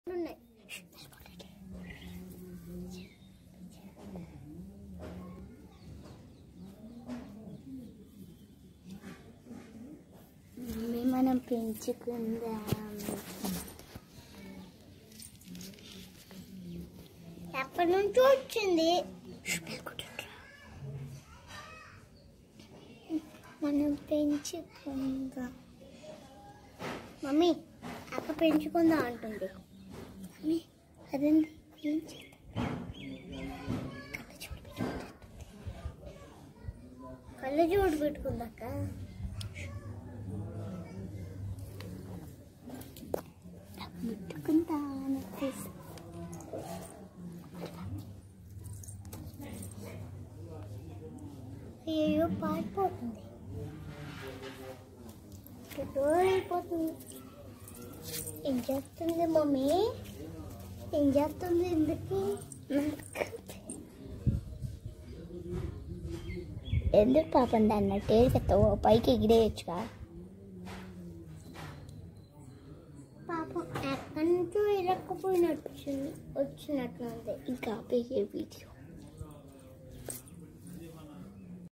ఉన్నాయి మమ్మీ మనం పెంచుకుందాం ఎప్పటి నుంచి వచ్చింది మనం పెంచుకుందాం మమ్మీ అక్క పెంచుకుందాం అంటుంది మమ్మీ అదండి పెంచు కళ్ళజోడు పెట్టుకుందా కళ్ళజోడు పెట్టుకుందాక ముట్టుకుంటా అనిపిస్తుంది అయ్యో పారిపోతుంది ఎటో అయిపోతుంది ఏం చేస్తుంది మమ్మీ ఏం చేస్తుంది ఎందుకు ఎందుకు పాపం దాన్ని టేరుకెత్తావు పైకి ఎగిరేయచ్చుగా పాపం ఎక్కడి నుంచో ఇరక్కపోయినట్టు వచ్చినట్లు ఉంది ఇంకా ఆపేసే వీడియో